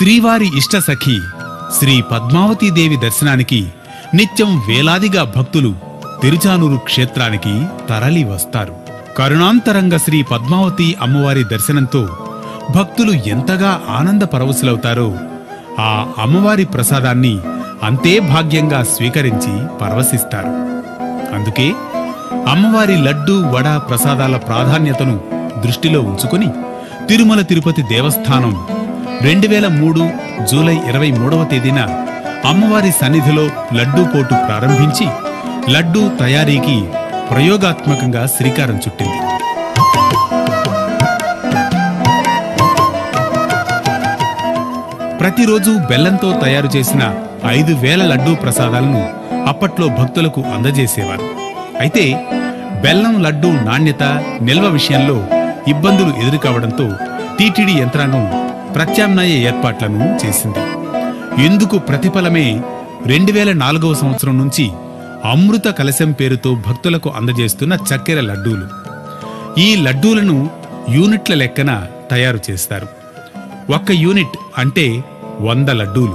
శ్రీవారి ఇష్టసఖి శ్రీ పద్మావతీదేవి దర్శనానికి నిత్యం వేలాదిగా భక్తులు తిరుచానూరు క్షేత్రానికి తరలి వస్తారు కరుణాంతరంగ శ్రీ పద్మావతి అమ్మవారి దర్శనంతో భక్తులు ఎంతగా ఆనంద పరవశులవుతారో ఆ అమ్మవారి ప్రసాదాన్ని అంతే భాగ్యంగా స్వీకరించి పరవశిస్తారు అందుకే అమ్మవారి లడ్డు వడ ప్రసాదాల ప్రాధాన్యతను దృష్టిలో ఉంచుకుని తిరుమల తిరుపతి దేవస్థానం రెండు వేల మూడు జూలై ఇరవై మూడవ తేదీన అమ్మవారి సన్నిధిలో లడ్డూ పోటు ప్రారంభించి లడ్డూ తయారీకి ప్రయోగాత్మకంగా శ్రీకారం చుట్టింది ప్రతిరోజు బెల్లంతో తయారు చేసిన ఐదు వేల లడ్డూ ప్రసాదాలను అప్పట్లో భక్తులకు అందజేసేవారు అయితే బెల్లం లడ్డూ నాణ్యత నిల్వ విషయంలో ఇబ్బందులు ఎదురుకావడంతో టీటీడీ యంత్రాంగం ప్రత్యామ్నాయ ఏర్పాట్లను చేసింది ఇందుకు ప్రతిఫలమే రెండు వేల నాలుగవ సంవత్సరం నుంచి అమృత కలశం పేరుతో భక్తులకు అందజేస్తున్న చక్కెర లడ్డూలు ఈ లడ్డూలను యూనిట్ల లెక్కన తయారు చేస్తారు ఒక్క యూనిట్ అంటే వంద లడ్డూలు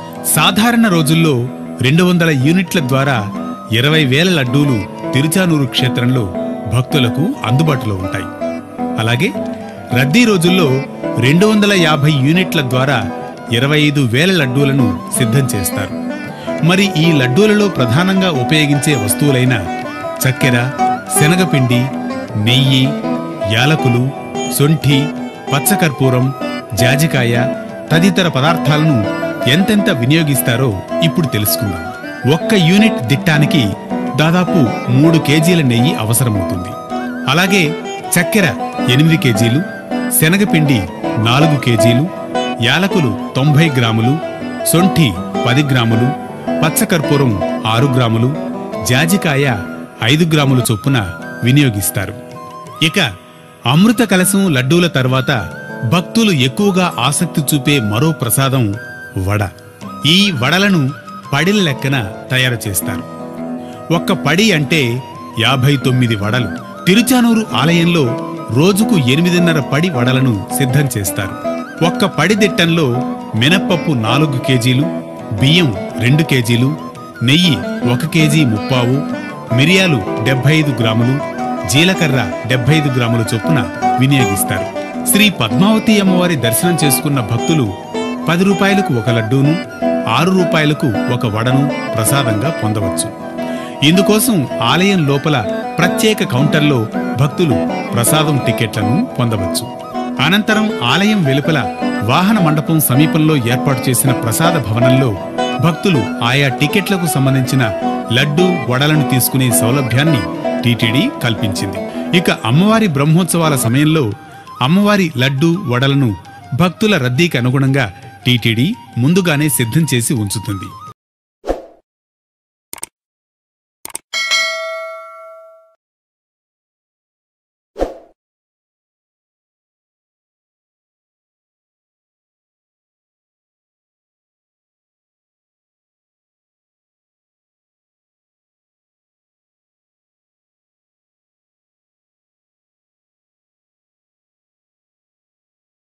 సాధారణ రోజుల్లో రెండు వందల యూనిట్ల ద్వారా ఇరవై వేల లడ్డూలు తిరుచానూరు క్షేత్రంలో భక్తులకు అందుబాటులో ఉంటాయి అలాగే రద్దీ రోజుల్లో రెండు వందల యాభై యూనిట్ల ద్వారా ఇరవై ఐదు వేల లడ్డూలను సిద్ధం చేస్తారు మరి ఈ లడ్డూలలో ప్రధానంగా ఉపయోగించే వస్తువులైన చక్కెర శనగపిండి నెయ్యి యాలకులు సొంఠి పచ్చకర్పూరం జాజికాయ తదితర పదార్థాలను ఎంతెంత వినియోగిస్తారో ఇప్పుడు తెలుసుకుందాం ఒక్క యూనిట్ దిట్టానికి దాదాపు మూడు కేజీల నెయ్యి అవసరమవుతుంది అలాగే చక్కెర ఎనిమిది కేజీలు శనగపిండి నాలుగు కేజీలు యాలకులు తొంభై గ్రాములు సొంఠి పది గ్రాములు పచ్చకర్పూరం ఆరు గ్రాములు జాజికాయ ఐదు గ్రాములు చొప్పున వినియోగిస్తారు ఇక అమృత కలశం లడ్డూల తర్వాత భక్తులు ఎక్కువగా ఆసక్తి చూపే మరో ప్రసాదం వడ ఈ వడలను పడిల లెక్కన తయారు చేస్తారు ఒక్క పడి అంటే యాభై తొమ్మిది వడలు తిరుచానూరు ఆలయంలో రోజుకు ఎనిమిదిన్నర పడి వడలను సిద్ధం చేస్తారు ఒక్క పడి దిట్టంలో మినప్పప్పు నాలుగు కేజీలు బియ్యం రెండు కేజీలు నెయ్యి ఒక కేజీ ముప్పావు మిరియాలు డెబ్బై ఐదు గ్రాములు జీలకర్ర డెబ్బై ఐదు గ్రాముల చొప్పున వినియోగిస్తారు శ్రీ పద్మావతి అమ్మవారి దర్శనం చేసుకున్న భక్తులు పది రూపాయలకు ఒక లడ్డూను ఆరు రూపాయలకు ఒక వడను ప్రసాదంగా పొందవచ్చు ఇందుకోసం ఆలయం లోపల ప్రత్యేక కౌంటర్లో భక్తులు ప్రసాదం టికెట్లను పొందవచ్చు అనంతరం ఆలయం వెలుపల వాహన మండపం సమీపంలో ఏర్పాటు చేసిన ప్రసాద భవనంలో భక్తులు ఆయా టికెట్లకు సంబంధించిన లడ్డు వడలను తీసుకునే సౌలభ్యాన్ని టీటీడీ కల్పించింది ఇక అమ్మవారి బ్రహ్మోత్సవాల సమయంలో అమ్మవారి లడ్డు వడలను భక్తుల రద్దీకి అనుగుణంగా టీటీడీ ముందుగానే సిద్ధం చేసి ఉంచుతుంది